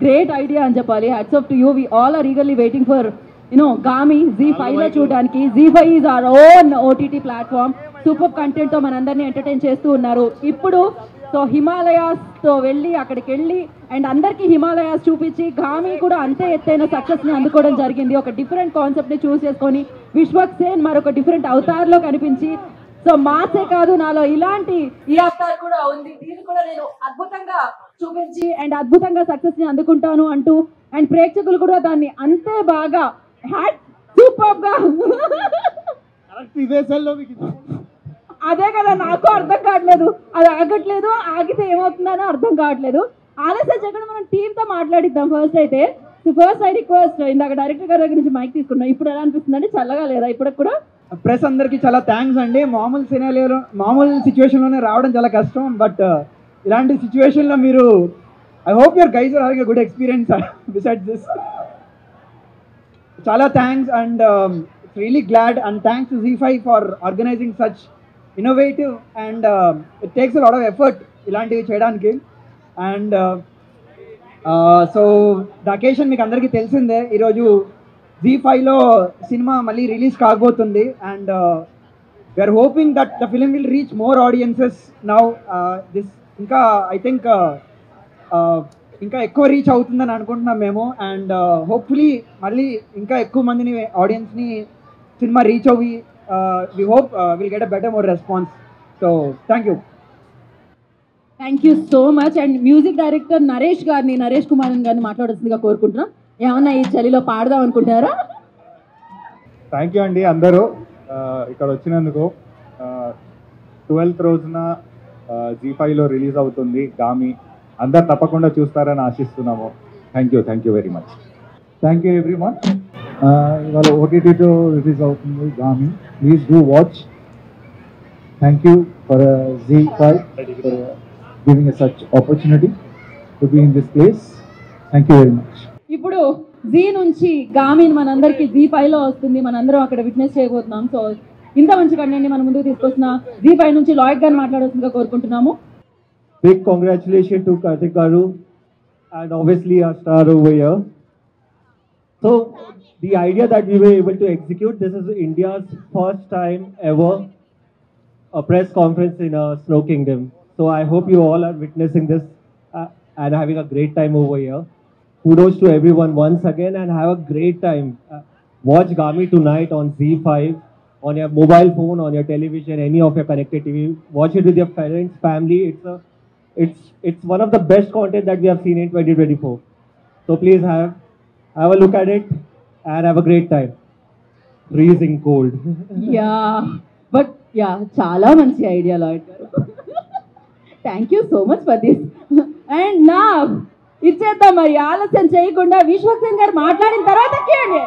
Great idea అని చెప్పాలి hats off to you we all are eagerly waiting for you know Gaami Zee five లో చూడడానికి Zee five is our own OTT platform super content తో మనందరినీ entertain చేస్తూ ఉన్నారు ఇప్పుడు సో హిమాలయాస్ తో వెళ్ళి అక్కడికి వెళ్ళి అండ్ అందరికీ హిమాలయాస్ చూపించి గామి కూడా అంతే ఎత్తైన సక్సెస్ ని అందుకోవడం జరిగింది ఒక డిఫరెంట్ కాన్సెప్ట్ ని చూస్ చేసుకొని విశ్వక్ సేన్ మరొక డిఫరెంట్ అవతార్ లో కనిపించి సో మాసే కాదు నాలో ఇలాంటి ఈ అవతార్ కూడా ఉంది దీన్ని కూడా నేను అద్భుతంగా చూపించి అండ్ అద్భుతంగా సక్సెస్ ని అందుకుంటాను అంటూ అండ్ ప్రేక్షకులు కూడా దాన్ని అంతే బాగా హ్యాట్ సూపర్ గా కరెక్ట్ ఇదే సెల్లో మీకు అదే కదా నాకు అర్థం కావట్లేదు అది ఆగట్లేదు ఆగితే ఏమవుతుందనో అర్థం కావట్లేదు ఆలస్యం చేయకుండా మనం టీమ్ తో మాట్లాడిద్దాం ఫస్ట్ అయితే ఫస్ట్ ఐ రిక్వెస్ట్ ఇందాక డైరెక్టర్ గారి దగ్గర నుంచి మైక్ తీసుకున్నాం ఇప్పుడు ఎలా అనిపిస్తుంది అంటే చల్లగా లేదా ఇప్పుడు కూడా ప్రెస్ అందరికి చాలా థ్యాంక్స్ అండి మామూలు సినాలియోలో మామూలు సిచ్యువేషన్లోనే రావడం చాలా కష్టం బట్ ఇలాంటి సిచ్యువేషన్లో మీరు I hope your guys are having good experience beside this చాలా thanks and really glad and thanks to Zee five for organising such innovative and it takes lot of effort ఇలాంటివి చేయడానికి అండ్ సో ద అకేషన్ మీకు అందరికీ తెలిసిందే ఈరోజు G ఫైవ్లో cinema మళ్ళీ release కాబోతుంది and we are hoping that the film will reach more audiences now this ఇంకా ఐ థింక్ ఇంకా ఎక్కువ రీచ్ అవుతుందని అనుకుంటున్నాం మేము అండ్ హోప్ఫుల్లీ మళ్ళీ ఇంకా ఎక్కువ మందిని ఆడియన్స్ని సినిమా రీచ్ అవ్వి we hope will get a better more response so thank you thank you so much and music director Naresh గారిని నరేష్ కుమార్ గారిని మాట్లాడాల్సిందిగా కోరుకుంటున్నాం ఏమన్నా ఈ చలిలో పాడదాం అనుకుంటారా థ్యాంక్ యూ అండి అందరూ ఆ, ఇక్కడ వచ్చినందుకు ట్వెల్త్ రోజున జీ ఫైవ్లో రిలీజ్ అవుతుంది గామి అందరు తప్పకుండా చూస్తారని ఆశిస్తున్నాము thank you thank you very much thank you everyone ఇవాళ ఓటీటీతో రిలీజ్ అవుతుంది Gaami please do watch thank you for Zee five for giving a such opportunity to be in this place thank you very much ఇప్పుడు జీ నుంచి గామిన్ మనందరికి G five లో వస్తుంది మనందరం అక్కడ విట్నెస్ చేయబోతున్నాం సో ఇంత మంచి కంటెంట్ మన ముందుకు తీసుకొస్తున్న జీ ఫైవ్ నుంచి లాయక్ గారిని మాట్లాడాల్సిందిగా కోరుకుంటున్నాము Big congratulations to Kartik Garu and obviously our star over here. So the idea that we were able to execute, this is India's first time ever a press conference in a Snow Kingdom. So I hope you all are witnessing this uh, and having a great time over here. Kudos to everyone once again and have a great time. Uh, watch Gami tonight on Z5 on your mobile phone, on your television, any of your connected TV. Watch it with your parents, family. It's a, it's it's one of the best content that we have seen in 2024. So please have have a look at it and have a great time. Freezing cold. Yeah but yeah చాలా మంచి idea Lloyd గారు thank you so much for this and నా ఇచ్చేద్దాం మరి ఆలస్యం చేయకుండా విశ్వక్సేన్ గారు మాట్లాడిన తర్వాత కేండి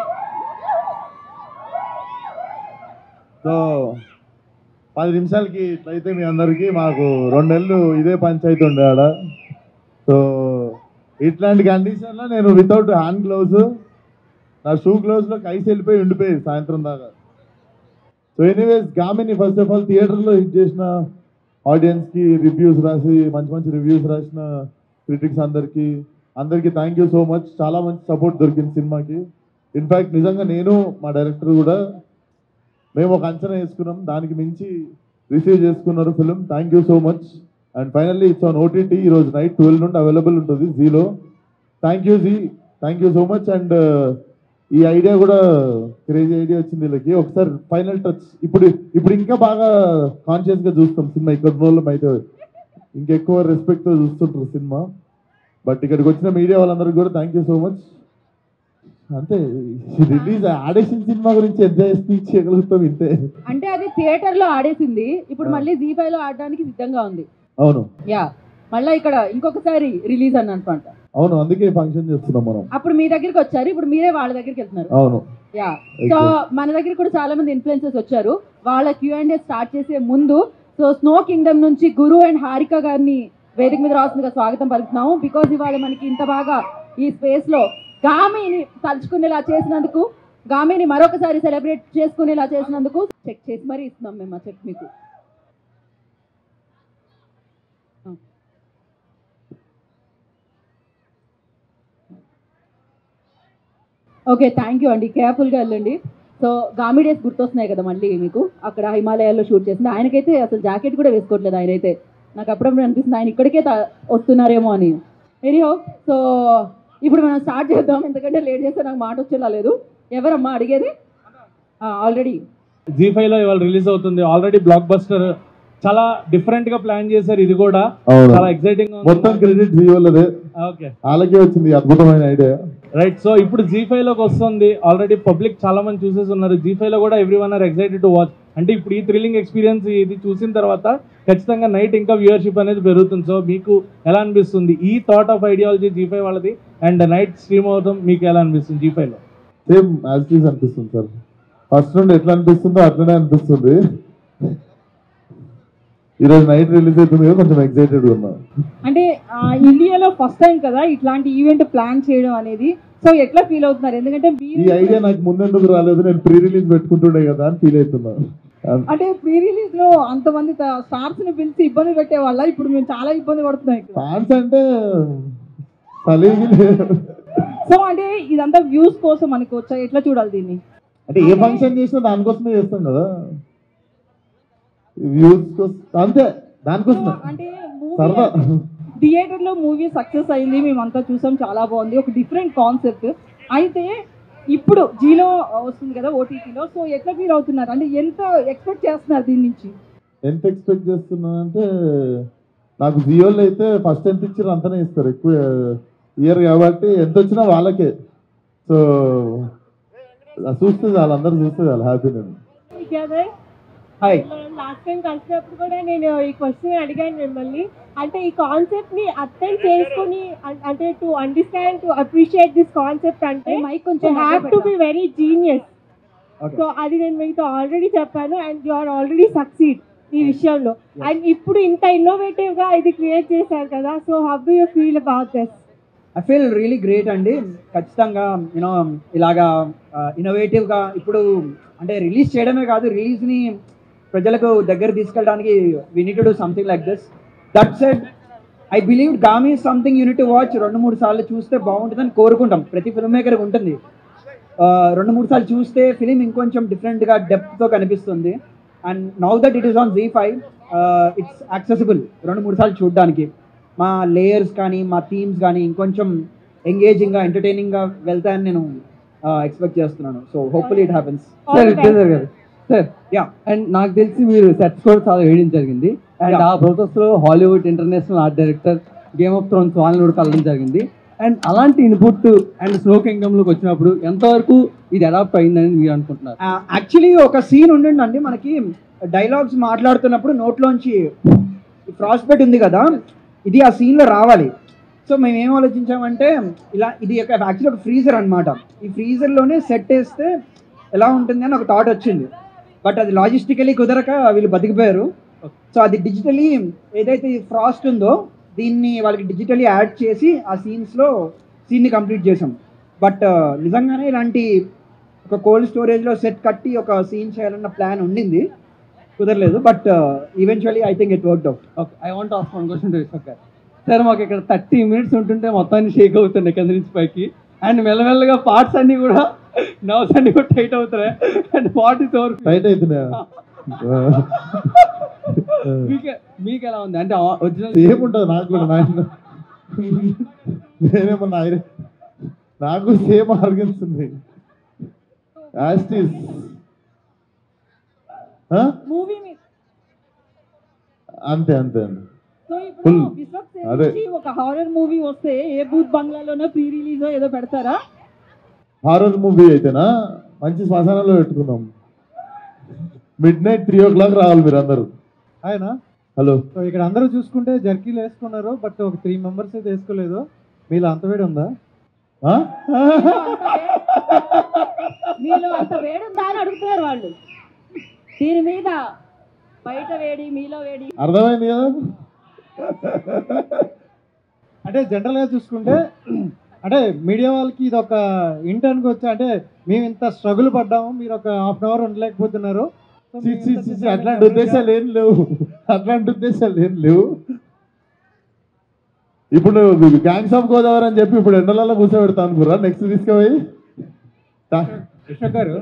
సో పది నిమిషాలకి ఇట్లయితే మీ అందరికీ మాకు రెండు నెలలు ఇదే పంచాయతీ ఉండే ఆడ సో ఇట్లాంటి కండిషన్లో నేను వితౌట్ హ్యాండ్ గ్లౌస్ నా షూ గ్లౌస్లో కైసి వెళ్ళిపోయి ఉండిపోయేది సాయంత్రం దాకా సో ఎనీవేస్ గామిని ఫస్ట్ ఆఫ్ ఆల్ థియేటర్లో హిట్ చేసిన ఆడియన్స్కి రివ్యూస్ రాసి మంచి మంచి రివ్యూస్ రాసిన క్రిటిక్స్ అందరికీ అందరికీ థ్యాంక్ యూ సో మచ్ చాలా మంచి సపోర్ట్ దొరికింది సినిమాకి ఇన్ఫ్యాక్ట్ నిజంగా నేను మా డైరెక్టర్ కూడా మేము ఒక అంచనా వేసుకున్నాం దానికి మించి రిసీవ్ చేసుకున్నారు film thank you so much and finally it's on OTT ఈరోజు నైట్ ట్వెల్వ్ నుండి అవైలబుల్ ఉంటుంది జీలో thank you Zee thank you so much and ఈ ఐడియా కూడా క్రేజీ ఐడియా వచ్చింది వీళ్ళకి ఒకసారి ఫైనల్ టచ్ ఇప్పుడు ఇప్పుడు ఇంకా బాగా కాన్షియస్గా చూస్తాం సినిమా ఇక్కడ రోజులు అయితే ఇంకెక్కువ రెస్పెక్ట్తో చూస్తుంటారు సినిమా బట్ ఇక్కడికి వచ్చిన మీడియా వాళ్ళందరికీ కూడా థ్యాంక్ యూ సో మచ్ అంతే రిలీజ్ ఆడేసిన సినిమా గురించి ఎంత స్పీచ్ చేయగలుగుతాం ఇంతే అంటే అది థియేటర్ లో ఆడేసింది ఇప్పుడు మళ్ళీ జీ ఫైవ్ లో ఆడడానికి సిద్ధంగా ఉంది అవును యా మళ్ళీ ఇక్కడ ఇంకొకసారి రిలీజ్ అని అనుకుంటా అవును అందుకే ఫంక్షన్ చేస్తున్నాం మనం అప్పుడు మీ దగ్గరికి వచ్చారు ఇప్పుడు మీరే వాళ్ళ దగ్గరికి వెళ్తున్నారు అవును యా సో మన దగ్గర కూడా చాలా మంది ఇన్ఫ్లుయెన్సర్స్ వచ్చారు వాళ్ళ క్యూ అండ్ ఏ స్టార్ట్ చేసే ముందు సో స్నో కింగ్డమ్ నుంచి గురు అండ్ హారిక గారిని వేదిక మీద రావాల్సిందిగా స్వాగతం పలుకుతున్నాము బికాజ్ ఇవాళ మనకి ఇంత బాగా ఈ స్పేస్ లో గామిని తలుచుకునేలా చేసినందుకు గామిని మరొకసారి సెలబ్రేట్ చేసుకునేలా చేసినందుకు చెక్ చేసి మరీ ఇస్తున్నాం మేము ఆ చెక్ మీకు ఓకే థ్యాంక్ యూ అండి కేర్ఫుల్గా వెళ్ళండి సో గామి డేస్ గుర్తొస్తున్నాయి కదా మళ్ళీ మీకు అక్కడ హిమాలయాల్లో షూట్ చేసింది ఆయనకైతే అసలు జాకెట్ కూడా వేసుకోవట్లేదు ఆయన అయితే నాకు అప్పుడప్పుడు అనిపిస్తుంది ఆయన ఇక్కడికే తా- వస్తున్నారేమో అని ఎనీహో సో ఇప్పుడు మనం స్టార్ట్ చేద్దాం ఎందుకంటే లేట్ చేస్తే నాకు మాట వచ్చేలా లేదు ఎవరమ్మా అడిగేది ఆల్రెడీ జీ ఫైవ్ లో ఇవాళ రిలీజ్ అవుతుంది ఆల్రెడీ బ్లాక్ బస్టర్ చాలా డిఫరెంట్ గా ప్లాన్ చేశారు ఇది కూడా అవును చాలా ఎక్సైటింగ్ మొత్తం క్రెడిట్ జియోలదే ఓకే వాళ్ళకే వచ్చింది ఈ అద్భుతమైన ఐడియా రైట్ సో ఇప్పుడు జీ ఫైవ్ లోకి వస్తుంది ఆల్రెడీ పబ్లిక్ చాలా మంది చూసేసి ఉన్నారు జీ ఫైవ్ లో కూడా everyone are excited to watch అంటే ఇప్పుడు ఈ థ్రిల్లింగ్ ఎక్స్పీరియన్స్ ఇది చూసిన తర్వాత ఖచ్చితంగా నైట్ ఇంకా వ్యూవర్షిప్ అనేది పెరుగుతుంది సో మీకు ఎలా అనిపిస్తుంది ఈ thought of ideology Zee five వాళ్ళది అండ్ నైట్ స్ట్రీమ్ అవడం మీకు ఎలా అనిపిస్తుంది జీ ఫైవ్ లో సేమ్ యాజ్ టీస్ అనిపిస్తుంది సార్ ఫస్ట్ నుండి ఎట్లా అనిపిస్తుందో అట్లనే అనిపిస్తుంది ఈరోజు నైట్ రిలీజ్ అవుతుంది కదా కొంచెం ఎక్సైటెడ్ ఉన్నా అంటే ఆ, ఇండియాలో ఫస్ట్ టైం కదా ఇట్లాంటి ఈవెంట్ ప్లాన్ చేయడం అనేది సో ఎట్లా ఫీల్ అవుతున్నారు ఎందుకంటే ఈ మీరు ఐడియా నాకు ముందెందుకు రాలేదు నేను ప్రీ రిలీజ్ పెట్టుకుంటుండే కదా అని ఫీల్ అవుతున్నా అంటే ప్రీ రిలీజ్ లో అంతమంది స్టార్స్ ని పిలిచి ఇబ్బంది పెట్టే వాళ్ళ ఇప్పుడు మేము చాలా ఇబ్బంది పడుతున్నాం ఇక్కడ ఫ్యాన్స్ అంటే సలీగి లేదు. సో అంటే ఇదంతా వ్యూస్ కోసం మనకి వచ్చా ఎట్లా చూడాలి దీన్ని అంటే ఏ ఫంక్షన్ చేసినా దానికోసమే చేస్తాం కదా వ్యూస్ కోసం అంతే దానికోసమే అంటే సరదా మూవీ థియేటర్ లో మూవీ సక్సెస్ అయింది మేమంతా చూసాం చాలా బాగుంది ఒక డిఫరెంట్ కాన్సెప్ట్ అయితే ఇప్పుడు జీలో వస్తుంది కదా ఓటీటీలో సో ఎట్లా ఫీల్ అవుతున్నారు అంటే ఎంత ఎక్స్పెక్ట్ చేస్తున్నారు దీని నుంచి ఎంత ఎక్స్పెక్ట్ చేస్తున్నా అంటే నాకు జియోలో అయితే ఫస్ట్ ఎంత ఇచ్చారు అంతనే ఇస్తారు ఎక్కువ ఇయర్ కాబట్టి ఎంత వచ్చినా వాళ్ళకే సో చూస్తే చాలు అందరూ చూస్తే చాలు హ్యాపీ నేను హాయ్ లాస్ట్ టైం కలిసినప్పుడు కూడా నేను ఈ క్వశ్చన్ అడిగాను మిమ్మల్ని అంటే ఈ కాన్సెప్ట్ ని అర్థం చేసుకుని అం- అంటే to understand to appreciate this concept అంటే మైక్ యూ కొంచెం have to be very genius Okay. So అది నేను మీతో ఆల్రెడీ చెప్పాను and you are already succeed ఈ విషయంలో అండ్ ఇప్పుడు ఇంత ఇన్నోవేటివ్ గా ఇది క్రియేట్ చేశారు కదా so how do you feel about this I feel really great అండి ఖచ్చితంగా యూనో ఇలాగా ఇన్నోవేటివ్గా ఇప్పుడు అంటే రిలీజ్ చేయడమే కాదు రిలీజ్ని ప్రజలకు దగ్గర తీసుకెళ్ళడానికి we need do something like this that said I believe Gaami something unit watch రెండు మూడు సార్లు చూస్తే బాగుంటుందని కోరుకుంటాం ప్రతి ఫిల్మ్ మేకర్కి ఉంటుంది ఆ, రెండు మూడు సార్లు చూస్తే ఫిలిం ఇంకొంచెం డిఫరెంట్గా డెప్త్తో కనిపిస్తుంది and now that it is on Zee five it's accessible రెండు మూడు సార్లు చూడడానికి మా లేయర్స్ కానీ మా థీమ్స్ కానీ ఇంకొంచెం ఎంగేజింగ్గా ఎంటర్టైనింగ్గా వెళ్తాయని నేను ఎక్స్పెక్ట్ చేస్తున్నాను so hopefully it happens All the best. గారు సార్ యా అండ్ నాకు తెలిసి మీరు సెట్స్ కూడా చాలా వేయడం జరిగింది అండ్ Yeah. ఆ ప్రాసెస్ లో Hollywood international art director game of thrones వాళ్ళని కూడా కలవడం జరిగింది అండ్ అలాంటి ఇన్పుట్ అండ్ స్నో కింగ్డమ్ లోకి వచ్చినప్పుడు ఎంతవరకు ఇది అడాప్ట్ అయిందని మీరు అనుకుంటున్నారు యాక్చువల్లీ ఒక సీన్ ఉండండి మనకి డైలాగ్స్ మాట్లాడుతున్నప్పుడు నోట్లోంచి ఫ్రాస్ట్ బెట్ ఉంది కదా ఇది ఆ సీన్లో రావాలి సో మేము ఏం ఆలోచించామంటే ఇలా ఇది ఒక యాక్చువల్లీ ఒక ఫ్రీజర్ అనమాట ఈ ఫ్రీజర్లోనే సెట్ వేస్తే ఎలా ఉంటుంది అని ఒక థాట్ వచ్చింది బట్ అది లాజిస్టికలీ కుదరక వీళ్ళు బతికిపోయారు సో అది డిజిటలీ ఏదైతే ఫ్రాస్ట్ ఉందో దీన్ని వాళ్ళకి డిజిటలీ యాడ్ చేసి ఆ సీన్స్లో సీన్ని కంప్లీట్ చేసాం బట్ నిజంగానే ఇలాంటి ఒక కోల్డ్ స్టోరేజ్లో సెట్ కట్టి ఒక సీన్ చేయాలన్న ప్లాన్ ఉండింది కుదరలేదు but eventually I think it work out okay I want ask one question to Vishwak గారు సార్ మాకు ఇక్కడ థర్టీ మినిట్స్ ఉంటుంటే మొత్తాన్ని షేక్ అవుతున్నాయి కింద నుంచి పైకి అండ్ మెల్లమెల్లగా పార్ట్స్ అన్ని కూడా నర్వ్స్ అన్ని కూడా టైట్ అవుతున్నాయి and what is over tight అవుతున్నాయా మీకు మీకు ఎలా ఉంది అంటే ఒరిజినల్ సేమ్ ఉంటుంది నాకు కూడా నాయన నేనేమన్నా ఐరే నాకు సేమ్ ఆర్గన్స్ ఉంది యాస్టీస్ మూవీ అంతే అంతే అండి సో ఇప్పుడు Full. విశ్వక్ సేన్ అదే. నుంచి ఒక హారర్ మూవీ వస్తే ఏ బూత్ బంగ్లాలోనో ప్రీ రిలీజ్ ఏదో పెడతారా హారర్ మూవీ అయితేనా మంచి శ్మశానంలో పెట్టుకుందాం midnight three o'clock రావాలి మీరు అందరూ ఆయన హలో సో ఇక్కడ అందరూ చూసుకుంటే జర్కీలు వేసుకున్నారు బట్ ఒక త్రీ మెంబర్స్ అయితే వేసుకోలేదు మీలో అంత వేడి ఉందా మీలో అంత వేడుందా అని అడుగుతున్నారు వాళ్ళు దీని మీద బయట వేడి మీలో వేడి అర్థమైంది కదా అంటే జనరల్గా చూసుకుంటే అంటే మీడియా వాళ్ళకి ఇది ఒక ఇంటర్న్కి వచ్చి అంటే మేము ఇంత స్ట్రగుల్ పడ్డాము మీరు ఒక హాఫ్ అన్ అవర్ ఉండలేకపోతున్నారు So, చి, మేము చి, ఇంత చి, చి, చేసాము. అట్లాంటి ఉద్దేశాలు ఏం లేవు అట్లాంటి ఉద్దేశాలు ఏం లేవు ఇప్పుడు గ్యాంగ్స్ ఆఫ్ గోదావరి అని చెప్పి ఇప్పుడు ఎండలలో కూర్చోబెడతా అనుకురా నెక్స్ట్ తీసుకుపోయి విశ్వక్ గారు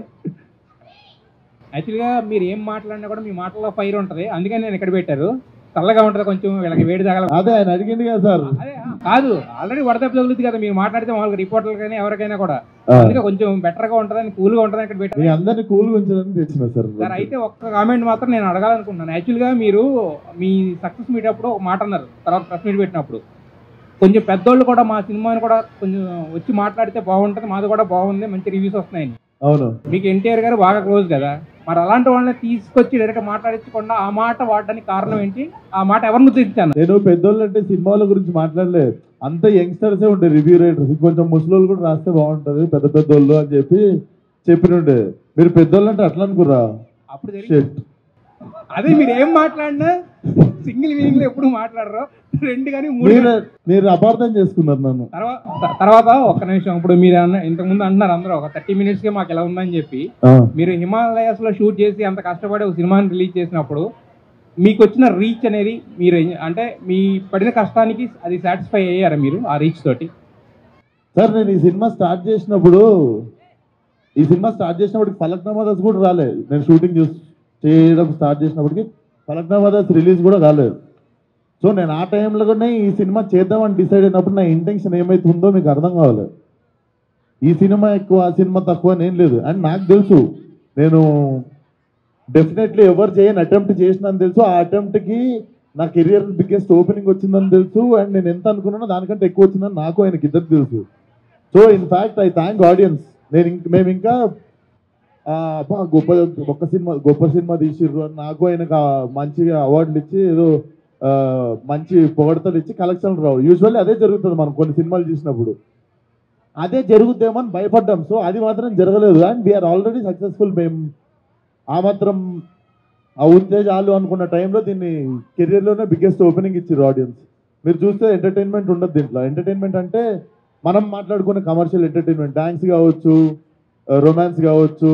యాక్చువల్గా మీరు ఏం మాట్లాడినా కూడా మీ మాటల్లో ఫైర్ ఉంటుంది అందుకని నేను ఇక్కడ పెట్టారు చల్లగా ఉంటుంది కొంచెం వీళ్ళకి వేడి తగల అదే ఆయన అడిగింది కదా సార్ అదే ఆ, కాదు ఆల్రెడీ వడదెబ్బ తగులుతుంది కదా మీరు మాట్లాడితే మామూలుగా రిపోర్టర్లు కానీ ఎవరికైనా కూడా ఆ. అందుకే కొంచెం బెటర్ గా ఉంటుందని కూల్ గా ఉంటుందని ఇక్కడ మీ పెట్టారు అందరినీ కూల్గా ఉంచడానికి తెచ్చిన సార్ సార్ అయితే ఒక్క కామెంట్ మాత్రం నేను అడగాలనుకుంటున్నాను యాక్చువల్గా మీరు మీ సక్సెస్ మీట్ అప్పుడు ఒక మాట అన్నారు తర్వాత ప్రెస్ మీట్ పెట్టినప్పుడు కొంచెం పెద్దోళ్ళు కూడా మా సినిమాని కూడా కొంచెం వచ్చి మాట్లాడితే బాగుంటుంది మాది కూడా బాగుంది మంచి రివ్యూస్ వస్తున్నాయని అవును మీకు ఎన్టీఆర్ గారు బాగా క్లోజ్ కదా మరి అలాంటి వాళ్ళని తీసుకొచ్చి డైరెక్ట్ మాట్లాడించకుండా ఆ మాట వాడడానికి కారణం ఏంటి ఆ మాట ఎవరిని ఉద్దేశించాను నేను పెద్దోళ్ళు అంటే సినిమాల గురించి మాట్లాడలే అంత యంగ్స్టర్సే ఉండే రివ్యూ రైటర్స్ కొంచెం ముసలోళ్ళు కూడా రాస్తే బాగుంటది పెద్ద పెద్దోళ్ళు అని చెప్పి చెప్పినుండే మీరు పెద్దోళ్ళు అంటే అట్లా అనుకురా అప్పుడు జరిగింది Shit. అదే మీరు ఏం మాట్లాడినా సింగిల్ మీనింగ్ లో ఎప్పుడు మాట్లాడరు రెండు కానీ మూడు మీరు మీరు అపార్థం చేసుకున్నారు నన్ను తర్వాత తర్వాత ఒక్క నిమిషం ఇప్పుడు మీరు అన్న ఇంతకుముందు అంటున్నారు అందరూ ఒక థర్టీ మినిట్స్కే మాకు ఎలా ఉందని చెప్పి ఆ. మీరు హిమాలయాస్ లో షూట్ చేసి అంత కష్టపడి ఒక సినిమాని రిలీజ్ చేసినప్పుడు మీకు వచ్చిన రీచ్ అనేది మీరు ఎన్- అంటే మీ పడిన కష్టానికి అది సాటిస్ఫై అయ్యారా మీరు ఆ రీచ్ తోటి సార్ నేను ఈ సినిమా స్టార్ట్ చేసినప్పుడు ఈ సినిమా స్టార్ట్ చేసినప్పటికి ఫలక్నామా దాస్ కూడా రాలేదు నేను షూటింగ్ చూసి చేయడం స్టార్ట్ చేసినప్పటికి ఫలక్నామా దాస్ రిలీజ్ కూడా కాలేదు సో నేను ఆ టైంలోనే ఈ సినిమా చేద్దామని డిసైడ్ అయినప్పుడు నా ఇంటెన్షన్ ఏమైతుందో మీకు అర్థం కావాలి ఈ సినిమా ఎక్కువ ఆ సినిమా తక్కువ అని ఏం లేదు అండ్ నాకు తెలుసు నేను డెఫినెట్లీ ఎవరు చేయని అటెంప్ట్ చేసినని తెలుసు ఆ అటెంప్ట్కి నా కెరియర్ బిగ్గెస్ట్ ఓపెనింగ్ వచ్చిందని తెలుసు అండ్ నేను ఎంత అనుకున్నానో దానికంటే ఎక్కువ వచ్చిందని నాకు ఆయనకి ఇద్దరు తెలుసు so in fact I thank audience నేను ఇంక మేము ఇంకా ఆ, అబ్బా గొప్ప గొప్ప సినిమా గొప్ప సినిమా తీసిర్రు అని నాకు ఆయనకు ఆ మంచిగా అవార్డులు ఇచ్చి ఏదో ఆ, మంచి పొగడతలు ఇచ్చి కలెక్షన్లు రావు యూజువల్లీ అదే జరుగుతుంది మనం కొన్ని సినిమాలు చూసినప్పుడు అదే జరుగుద్దేమో అని భయపడ్డాం సో అది మాత్రం జరగలేదు అండ్ వీఆర్ ఆల్రెడీ సక్సెస్ఫుల్ మేము ఆ మాత్రం ఆ ఉంటే చాలు అనుకున్న టైంలో దీన్ని కెరియర్లోనే బిగ్గెస్ట్ ఓపెనింగ్ ఇచ్చారు ఆడియన్స్ మీరు చూస్తే ఎంటర్టైన్మెంట్ ఉండదు దీంట్లో ఎంటర్టైన్మెంట్ అంటే మనం మాట్లాడుకునే కమర్షియల్ ఎంటర్టైన్మెంట్ డాన్స్ కావచ్చు రొమాన్స్ కావచ్చు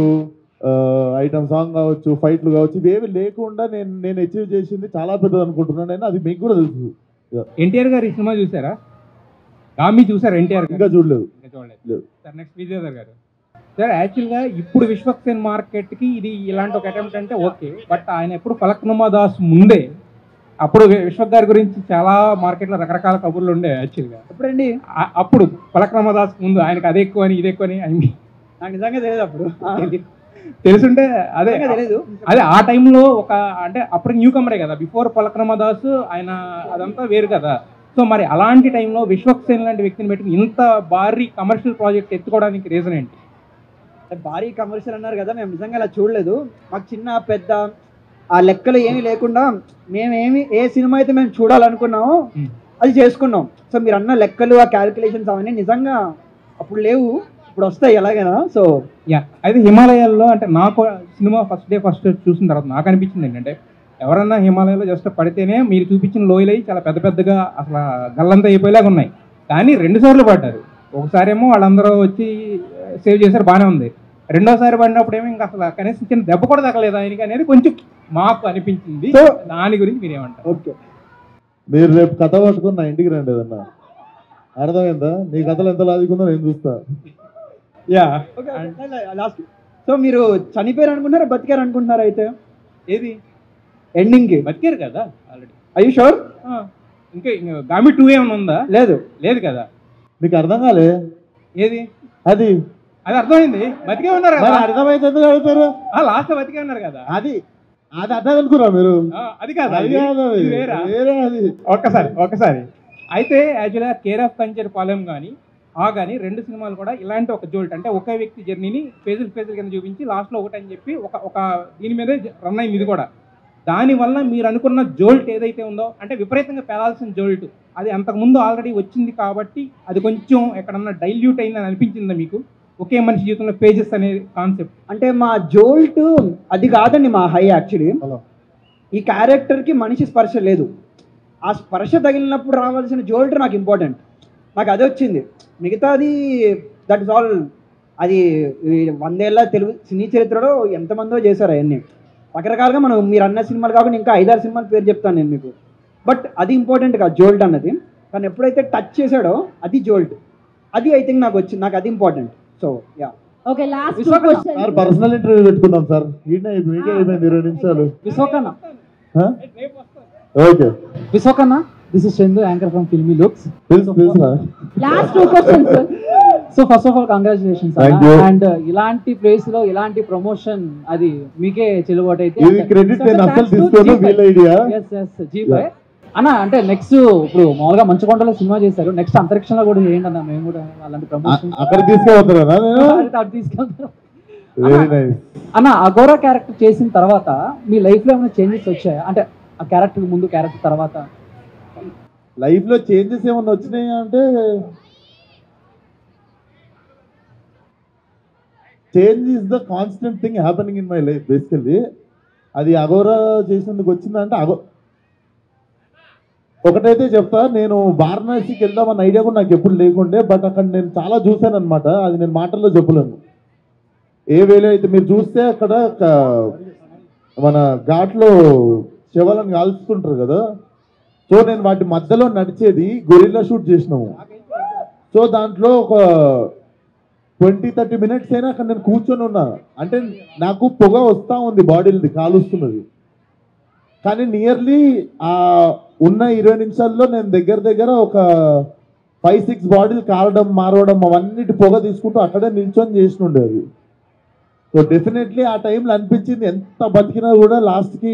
ఐటమ్ సాంగ్ కావచ్చు ఫైట్లు కావచ్చు ఇవేవి లేకుండా నేను నేను అచీవ్ చేసింది చాలా పెద్దది అనుకుంటున్నాను నేను అది మీకు కూడా తెలుసు ఎన్టీఆర్ గారు ఈ సినిమా చూసారా గామి చూసారా ఎన్టీఆర్ ఇంకా చూడలేదు ఇంకా చూడలేదు లేదు. సార్ నెక్స్ట్ విజయధర్ గారు సార్ యాక్చువల్గా ఇప్పుడు విశ్వక్సేన్ మార్కెట్కి ఇది ఇలాంటి ఒక అటెంప్ట్ అంటే ఓకే బట్ ఆయన ఎప్పుడు ఫలక్నుమా దాస్ ముందే అప్పుడు విశ్వక్ గారి గురించి చాలా మార్కెట్లో రకరకాల కబుర్లు ఉండే యాక్చువల్గా ఎప్పుడండి ఆ- అప్పుడు ఫలక్నుమా దాస్ ముందు ఆయనకు అది ఎక్కువ అని ఇది ఎక్కువ అని I mean, నాకు నిజంగా తెలియదు అప్పుడు ఆ, తెలి- తెలుసుంటే అదే నిజంగా తెలియదు అదే ఆ టైంలో ఒక అంటే అప్పుడు న్యూ కమరే కదా బిఫోర్ పలక్రమ దాస్ ఆయన అదంతా వేరు కదా సో మరి అలాంటి టైంలో విశ్వక్సేన్ లాంటి వ్యక్తిని పెట్టుకుని ఇంత భారీ కమర్షియల్ ప్రాజెక్ట్ ఎత్తుకోవడానికి రీజన్ ఏంటి భారీ కమర్షియల్ అన్నారు కదా మేము నిజంగా అలా చూడలేదు మాకు చిన్న పెద్ద ఆ లెక్కలు ఏమీ లేకుండా మేమేమి ఏ సినిమా అయితే మేము చూడాలనుకున్నామో Hmm. అది చేసుకున్నాం సో మీరు అన్న లెక్కలు ఆ క్యాలిక్యులేషన్స్ అవన్నీ నిజంగా అప్పుడు లేవు ఇప్పుడు వస్తాయి ఎలాగైనా సో యా అయితే హిమాలయాల్లో అంటే నాకు సినిమా ఫస్ట్ డే ఫస్ట్ చూసిన తర్వాత నాకు అనిపించింది ఏంటంటే ఎవరన్నా హిమాలయాలో జస్ట్ పడితేనే మీరు చూపించిన లోయలు అయి చాలా పెద్ద పెద్దగా అసలు గల్లంతా అయిపోయేలాగా ఉన్నాయి కానీ రెండు సార్లు పడ్డారు ఒకసారేమో వాళ్ళందరూ వచ్చి సేవ్ చేశారు బాగానే ఉంది రెండోసారి పడినప్పుడు ఏమో ఇంకా అసలు కనీసం చిన్న దెబ్బ కూడా తగలేదు ఆయనకి అనేది కొంచెం మాకు అనిపించింది సో దాని గురించి మీరు ఏమంటారు ఓకే మీరు రేపు కథ పట్టుకుని నా ఇంటికి రండి ఏదన్నా అర్థమైందా నీ కథలు ఎంత లాజిక్ ఉందో నేను చూస్తా యా ఓకే లాస్ట్ సో మీరు చనిపోయారు అనుకుంటున్నారా బతికారు అనుకుంటున్నారా అయితే ఏది ఎండింగ్కి బతికారు కదా ఆల్రెడీ అయ్యూ షూర్ ఇంకా ఇంకా గామి టూ ఏమైనా ఉందా లేదు లేదు కదా మీకు అర్థం కాలే ఏది అది అది అర్థమైంది బతికే ఉన్నారు మరి కదా అర్థమైతే ఎందుకు అడుగుతారు లాస్ట్ బతికే ఉన్నారు కదా అది అది అర్థం అనుకురా మీరు ఆ, అది కాదు అది అది కాదు అది. ఇది వేరా వేరే అది ఒక్కసారి ఒక్కసారి అయితే యాక్చువల్గా కేర్ ఆఫ్ కంచర్ పాలెం కానీ ఆ కానీ రెండు సినిమాలు కూడా ఇలాంటి ఒక జోల్ట్ అంటే ఒకే వ్యక్తి జర్నీని ఫేజులు ఫేజులు కింద చూపించి లాస్ట్లో ఒకటి అని చెప్పి ఒక ఒక దీని మీదే రన్ అయింది ఇది కూడా దానివల్ల మీరు అనుకున్న జోల్ట్ ఏదైతే ఉందో అంటే విపరీతంగా పేలాల్సిన జోల్ట్ అది అంతకుముందు ఆల్రెడీ వచ్చింది కాబట్టి అది కొంచెం ఎక్కడన్నా డైల్యూట్ అయిందని అనిపించిందా మీకు ఒకే మనిషి జీవితంలో పేజెస్ అనే కాన్సెప్ట్ అంటే మా జోల్ట్ అది కాదండి మా హై యాక్చువల్లీ హలో. ఈ క్యారెక్టర్కి మనిషి స్పర్శ లేదు ఆ స్పర్శ తగిలినప్పుడు రావాల్సిన జోల్ట్ నాకు ఇంపార్టెంట్ నాకు అదే వచ్చింది మిగతాది దట్ ఇస్ ఆల్ అది ఈ వందేళ్ల తెలుగు సినీ చరిత్రలో ఎంతమందో చేశారు అవన్నీ రకరకాలుగా మనం మీరు అన్న సినిమాలు కాకుండా ఇంకా ఐదారు సినిమాల పేరు చెప్తాను నేను మీకు బట్ అది ఇంపార్టెంట్ కాదు జోల్ట్ అన్నది కానీ ఎప్పుడైతే టచ్ చేశాడో అది జోల్ట్ అది ఐ థింక్ నాకు వచ్చింది నాకు అది important so yeah okay last విశాఖ- క్వశ్చన్ సార్ పర్సనల్ ఇంటర్వ్యూ పెట్టుకుందాం సార్ ఈయన మీకే అయిపోయింది ఇరవై నిమిషాలు విశాఖన్న ఓకే విశాఖన్న this is Chandu anchor from filmy looks తెలుసు తెలుసు last two questions so first of all congratulations Thank you. And ఇలాంటి ప్లేస్ లో ఇలాంటి ప్రమోషన్ అది మీకే చెల్లుబాటు అయితే ఇది క్రెడిట్ నేను అసలు తీసుకోను వీళ్ళ idea yes yes Zee five అన్న అంటే నెక్స్ట్ ఇప్పుడు మామూలుగా మంచుకొండలో సినిమా చేశారు నెక్స్ట్ అంతరిక్షంలో కూడా చేయండి అన్న మేము కూడా అలాంటి ప్రమోషన్ అక్కడ తీసుకుపోతున్నారా నేను తీసుకెళ్తాం వెరీ నైస్ అన్న అగోరా క్యారెక్టర్ చేసిన తర్వాత మీ లైఫ్ లో ఏమైనా చేంజెస్ వచ్చాయా అంటే ఆ క్యారెక్టర్ ముందు క్యారెక్టర్ తర్వాత లైఫ్ లో చేంజెస్ ఏమన్నా వచ్చినాయి అంటే change is the constant thing happening in my life basically అది అగోరా చేసినందుకు వచ్చిందంటే అగో ఒకటైతే చెప్తా నేను వారణాసికి వెళ్దామన్న ఐడియా కూడా నాకు ఎప్పుడు లేకుండే బట్ అక్కడ నేను చాలా చూశాను అనమాట అది నేను మాటల్లో చెప్పలేను ఏ వేలో అయితే మీరు చూస్తే అక్కడ ఒక- మన ఘాట్లో శవాలను కాల్చుతుంటారు కదా సో నేను వాటి మధ్యలో నడిచేది గొరిల్లా షూట్ చేసినాము సో దాంట్లో ఒక ట్వంటీ థర్టీ మినిట్స్ అయినా అక్కడ నేను కూర్చొని ఉన్నా అంటే నాకు పొగ వస్తూ ఉంది బాడీలది కాలుస్తున్నది కానీ నియర్లీ ఆ ఉన్న ఇరవై నిమిషాల్లో నేను దగ్గర దగ్గర ఒక ఫైవ్ సిక్స్ బాడీలు కారడం మారవడం అవన్నిటి పొగ తీసుకుంటూ అక్కడే నిల్చొని చేసినుండే అది సో డెఫినెట్లీ ఆ టైంలో అనిపించింది ఎంత బతికినా కూడా లాస్ట్కి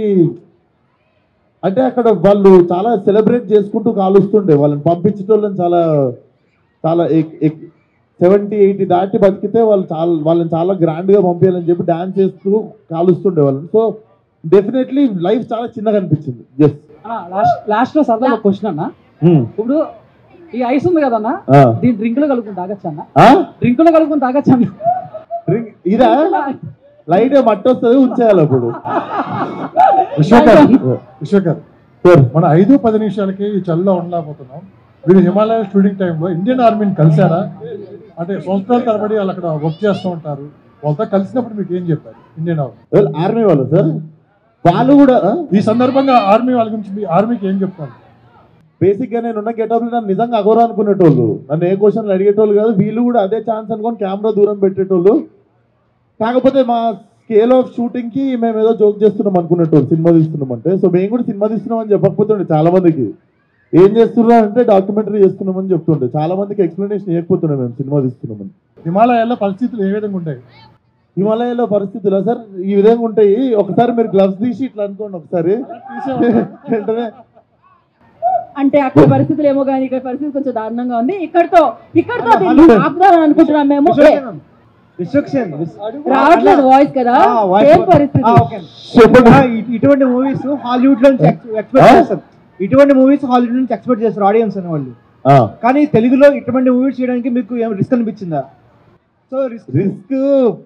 అంటే అక్కడ వాళ్ళు చాలా సెలబ్రేట్ చేసుకుంటూ కాలుస్తుండే వాళ్ళని పంపించేటోళ్ళని చాలా చాలా సెవెంటీ ఎయిటీ దాటి బతికితే వాళ్ళు చాలా వాళ్ళని చాలా గ్రాండ్గా పంపించాలని చెప్పి డాన్స్ చేస్తూ కాలుస్తుండే వాళ్ళని సో డెఫినెట్లీ లైఫ్ చాలా చిన్నగా అనిపించింది ఎస్ లాస్ట్ లాస్ట్ లో సరదా ఒక క్వశ్చన్ అన్న ఇప్పుడు ఈ ఐస్ ఉంది కదన్న దీని డ్రింక్ లో కలుపుకుని తాగొచ్చు అన్న డ్రింక్ లో కలుపుకుని తాగొచ్చు అన్న ఇదా లైట్ మట్టి వస్తుంది ఉంచేయాలి అప్పుడు విశ్వకర్ విశ్వకర్ మన ఐదు పది నిమిషాలకి ఈ చలిలో ఉండలేకపోతున్నాం వీరు హిమాలయ స్టూడెంట్ టైంలో ఇండియన్ ఆర్మీని కలిశారా అంటే సంవత్సరాల తరబడి వాళ్ళు అక్కడ వర్క్ చేస్తూ ఉంటారు వాళ్ళతో కలిసినప్పుడు మీకు ఏం చెప్పారు ఇండియన్ ఆర్మీ ఆర్మీ వాళ్ళు సార్ వాళ్ళు కూడా ఈ సందర్భంగా ఆర్మీ వాళ్ళ గురించి మీ ఆర్మీకి ఏం చెప్తారు బేసిక్ గా నేను ఉన్న గెటప్ నన్ను నిజంగా అగోరా అనుకునేటోళ్ళు నన్ను ఏ క్వశ్చన్లు అడిగేటోళ్ళు కాదు వీళ్ళు కూడా అదే ఛాన్స్ అనుకొని కెమెరా దూరం పెట్టేటోళ్ళు కాకపోతే మా స్కేల్ ఆఫ్ షూటింగ్ కి మేము ఏదో జోక్ చేస్తున్నాం అనుకునేటోళ్ళు సినిమా తీస్తున్నాం అంటే సో మేము కూడా సినిమా తీస్తున్నాం అని చెప్పకపోతుండే చాలా మందికి ఏం చేస్తున్నా అంటే డాక్యుమెంటరీ చేస్తున్నామని చెప్తుండే చాలా మందికి ఎక్స్ప్లెనేషన్ ఇవ్వకపోతుండే మేము సినిమా తీస్తున్నామని హిమాలయాల్లో పరిస్థితులు ఏ విధంగా ఉంటాయి హిమాలయాలో పరిస్థితులు సార్ ఈ విధంగా ఉంటాయి ఒకసారి మీరు గ్లవ్స్ తీసి ఇట్లా అనుకోండి ఒకసారి వెంటనే అంటే అక్కడ పరిస్థితులు ఏమో కానీ ఇక్కడ పరిస్థితి కొంచెం దారుణంగా ఉంది ఇక్కడతో ఇక్కడతో దీన్ని ఆపుదామని అనుకుంటున్నాం మేము ఏ, రావట్లేదు వాయిస్ కదా ఏం పరిస్థితి ఇటువంటి మూవీస్ హాలీవుడ్ లో నుంచి ఎక్స్పెక్ట్ చేస్తారు ఇటువంటి మూవీస్ హాలీవుడ్ నుంచి ఎక్స్పెక్ట్ చేస్తారు ఆడియన్స్ అనే వాళ్ళు కానీ తెలుగులో ఇటువంటి మూవీస్ చేయడానికి మీకు ఏం రిస్క్ అనిపించిందా so risk risk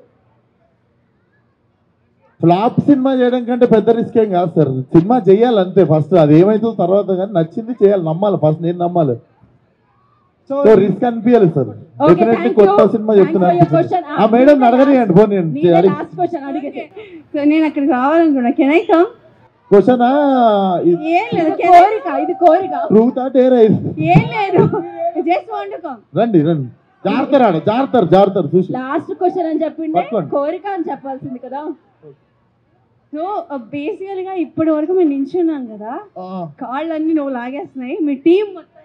flop cinema చేయడం కంటే పెద్ద రిస్క్ ఏం కాదు సార్ సినిమా చేయాలి అంతే ఫస్ట్ అది ఏమైతుందో తర్వాత కానీ నచ్చింది చేయాలి నమ్మాలి ఫస్ట్ నేను నమ్మాలి సో రిస్క్ అనిపించాలి సార్ Okay, డెఫినెట్లీ thank కొత్త you. సినిమా Thanks చెప్తున్నా for your అనిపించింది. question. ఆ మేడం అడగనియండి ఫోన్ నేను నీదే అడిగి లాస్ట్ క్వశ్చన్ అడిగితే సో నేను అక్కడికి రావాలనుకున్నా కెన్ ఐ కమ్ క్వశ్చన్ ఏం లేదు ఇది కోరిక ఇది కోరిక ట్రూత్ ఆ డేర్ ఏం లేదు జస్ట్ వాంట్ టు కమ్ రండి రండి జాగ్రత్త ఆడ జాగ్రత్త జాగ్రత్త చూసి లాస్ట్ క్వశ్చన్ అని చెప్పిండే పట్టుకోండి. కోరిక అని చెప్పాల్సింది కదా సో బేసికల్ గా ఇప్పటి వరకు మేము నించున్నాం కదా కాళ్ళన్నీ నువ్వు లాగేస్తున్నాయి మీ టీం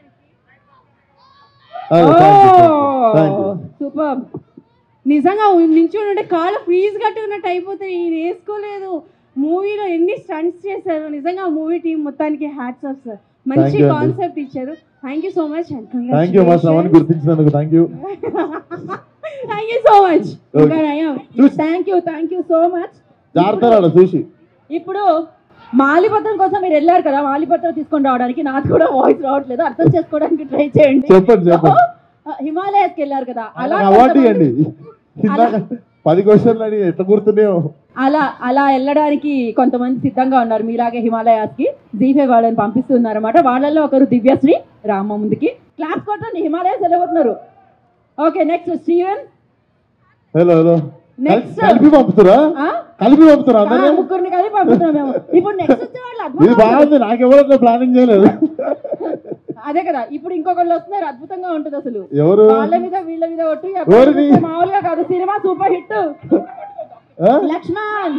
సూపర్ నిజంగా నించుని ఉంటే కాళ్ళు ఫ్రీజ్ కట్టుకున్నట్టు అయిపోతాయి ఈయన వేసుకోలేదు మూవీలో ఎన్ని స్టంట్స్ చేశారు నిజంగా మూవీ టీం మొత్తానికి హ్యాట్స్ ఆఫ్ సార్ మంచి Thank you అండి. కాన్సెప్ట్ ఇచ్చారు thank you so much thank you మా శ్రవణ్ గుర్తించినందుకు thank you thank you so much Okay. Thank you thank you so much జాగ్రత్త ఆడ చూసి ఇప్పుడు మాలిపత్రం కోసం మీరు వెళ్ళారు కదా మాలిపత్రం తీసుకొని రావడానికి నాకు కూడా వాయిస్ రావట్లేదు అర్థం చేసుకోవడానికి ట్రై చేయండి చెప్పండి చెప్పండి హిమాలయస్కి వెళ్ళారు కదా అలా అవార్డు కొంతమంది- ఇవ్వండి ఇందాక పది క్వశ్చన్లు అని ఎట్లా గుర్తున్నాయో అలా అలా వెళ్ళడానికి కొంతమంది సిద్ధంగా ఉన్నారు మీలాగే హిమాలయాస్కి జీఫే వాళ్ళని పంపిస్తున్నారు అనమాట వాళ్ళల్లో ఒకరు దివ్యశ్రీ రామ ముందుకి క్లాస్ కొట్టండి హిమాలయాస్ వెళ్ళబోతున్నారు okay next Steven hello hello Next. కలిపి పంపుతురా ఆ? కలిపి పంపుతురా ఆ, అందరినీ ముగ్గురిని కలిపి పంపుతున్నాం మేము ఇప్పుడు నెక్స్ట్ వచ్చే వాళ్ళు ఇది బాగుంది నాకెవరో ప్లానింగ్ చేయలేదు అదే కదా ఇప్పుడు ఇంకొకళ్ళు వస్తున్నారు అద్భుతంగా ఉంటుంది అసలు ఎవరు? వాళ్ళ మీద వీళ్ళ మీద ఒట్టు ఈ ఎవరిది? అబ్బాయి చూస్తే మామూలుగా కాదు సినిమా సూపర్ హిట్ ఆ? లక్ష్మణ్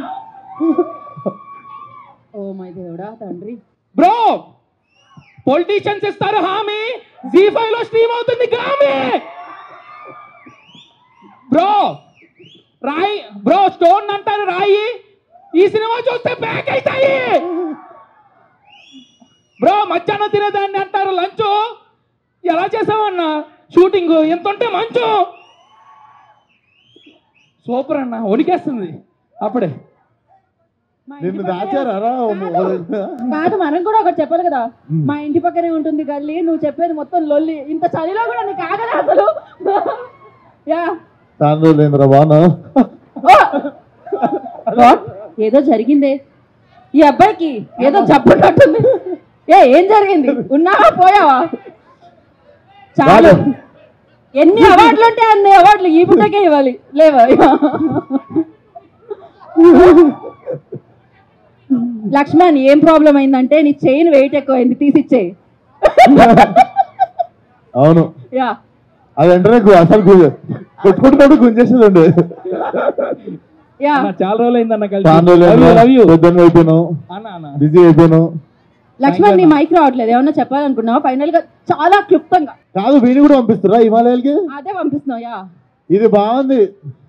ఓ మై దేవుడా తండ్రి బ్రో పొలిటీషియన్స్ ఇస్తారు హామీ జీ ఫైవ్ లో స్ట్రీమ్ అవుతుంది గామి బ్రో రాయి బ్రో స్టోన్ అంటారు రాయి ఈ సినిమా చూస్తే బ్యాక్ అవుతాయి బ్రో మధ్యాహ్నం తినేదాన్ని అంటారు లంచ్ ఎలా చేసావన్నా షూటింగ్ ఎంత ఉంటే మంచు సూపర్ అన్న వణికేస్తుంది అప్పుడే నిన్ను దాచారా కాదు మనం కూడా ఒకటి చెప్పాలి కదా మా ఇంటి పక్కనే ఉంటుంది గల్లీ నువ్వు చెప్పేది మొత్తం లొల్లి ఇంత చలిలో కూడా నీకు ఆగదా అసలు యా దానిలో లేదురా బాను What? ఏదో జరిగిందే ఈ అబ్బాయికి ఏదో జబ్బున్నట్టుంది ఏ ఏం జరిగింది ఉన్నావా పోయావా చాలు ఎన్ని అవార్డులు ఉంటే అన్ని అవార్డులు ఈ పుట్టకే ఇవ్వాలి లేవా లక్ష్మణ్ ఏం ప్రాబ్లం అయిందంటే నీ చైన్ వెయిట్ ఎక్కువైంది తీసిచ్చేయి అవును యా అది వెంటనే గు- అసలు గు- కొట్టుకుంటున్నప్పుడు గుంజేసేదండి యా అన్న, చాలా రోజులు అయిందన్న కలిసి చాలా Love you, love you. పొద్దున్న అయిపోయాను అన్న అన్న బిజీ అయిపోయాను లక్ష్మణ్ నీ మైక్ రావట్లేదు ఏమన్నా చెప్పాలనుకున్నావా ఫైనల్ గా చాలా క్లుప్తంగా కాదు వీడిని కూడా పంపిస్తారా హిమాలయాలకి అదే పంపిస్తున్నావు యా ఇది బాగుంది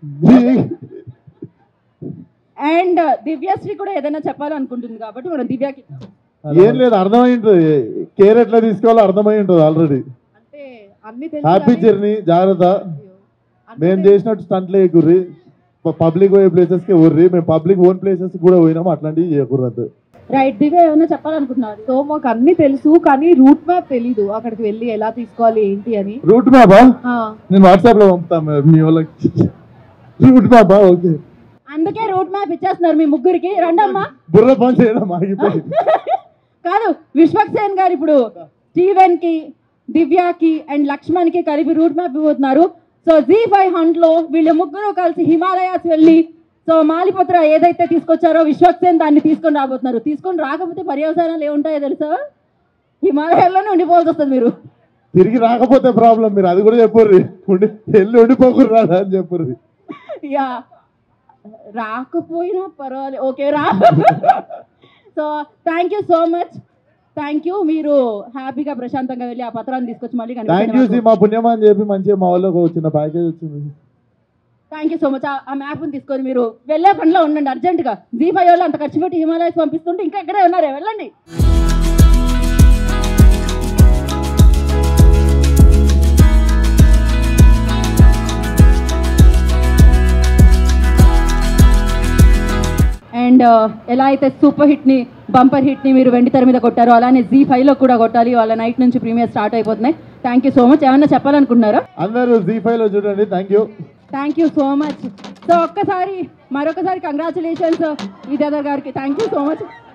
అండ్ దివ్యశ్రీ కూడా ఏదైనా చెప్పాలనుకుంటుంది కాబట్టి మనం దివ్యకి ఏం లేదు అర్థమై ఉంటుంది కేర్ ఎట్లా తీసుకోవాలో అర్థమై ఉంటుంది ఆల్రెడీ అన్ని హ్యాపీ జర్నీ జాగ్రత్త మేము చేసినట్టు స్టంట్లే ఎగుర్రి పబ్లిక్ పోయే ప్లేసెస్ కి ఊర్రి మేము పబ్లిక్ ఓన్ ప్లేసెస్ కూడా పోయినాము అట్లాంటివి చేయకూడదు రైట్ దివ్య ఏమైనా చెప్పాలనుకుంటున్నారు సో మాకు అన్ని తెలుసు కానీ రూట్ మ్యాప్ తెలీదు అక్కడికి వెళ్ళి ఎలా తీసుకోవాలి ఏంటి అని రూట్ మ్యాపా ఆ. నేను వాట్సాప్ లో పంపుతాను మీ వాళ్ళకి రూట్ మ్యాపా ఓకే అందుకే రూట్ మ్యాప్ ఇచ్చేస్తున్నారు మీ ముగ్గురికి రండమ్మా బుర్ర పని చేయడం ఆగిపోయి కాదు విశ్వక్సేన్ గారు ఇప్పుడు స్టీవెన్ కి దివ్యకి అండ్ లక్ష్మణ్ కి కలిపి రూట్ మ్యాప్ ఇవ్వబోతున్నారు సో జీ ఫైవ్ హంట్ లో వీళ్ళు ముగ్గురు కలిసి హిమాలయాస్ వెళ్ళి సో మాలిపత్ర ఏదైతే తీసుకొచ్చారో విశ్వక్సేన్ దాన్ని తీసుకొని రాబోతున్నారు తీసుకొని రాకపోతే పర్యవసానాలు ఏముంటాయో తెలుసా హిమాలయాల్లోనే ఉండిపోవాల్సి వస్తుంది మీరు తిరిగి రాకపోతే ప్రాబ్లం మీరు అది కూడా చెప్పుర్రి ఉండి వెళ్ళి ఉండిపోకుర్రి రాదా అని చెప్పుర్రి యా రాకపోయినా పర్వాలేదు ఓకే రా so thank you so much thank you మీరు హ్యాపీగా ప్రశాంతంగా వెళ్ళి ఆ పత్రాన్ని తీసుకొచ్చి మళ్ళీ థ్యాంక్ యూ సి మా పుణ్యమా అని చెప్పి మంచిగా మా వాళ్ళకి ఒక చిన్న ప్యాకేజ్ వచ్చింది థ్యాంక్ యూ సో మచ్ ఆ మ్యాప్ని తీసుకొని మీరు వెళ్ళే పనిలో ఉండండి అర్జెంటుగా జీ ఫైవ్ వాళ్ళు అంత ఖర్చు పెట్టి హిమాలయస్ పంపిస్తుంటే ఇంకా ఎక్కడే ఉన్నారే వెళ్ళండి అండ్ ఎలా అయితే సూపర్ హిట్ ని బంపర్ హిట్ ని మీరు వెండి తెర మీద కొట్టారో అలానే జీ ఫైవ్ లో కూడా కొట్టాలి వాళ్ళ నైట్ నుంచి ప్రీమియర్ స్టార్ట్ అయిపోతున్నాయి థ్యాంక్ యూ సో మచ్ ఏమన్నా చెప్పాలనుకుంటున్నారా అందరూ జీ ఫైవ్ లో చూడండి thank you thank you so much so ఒక్కసారి మరొకసారి కంగ్రాచులేషన్స్ విద్యాధర్ గారికి థ్యాంక్ యూ సో మచ్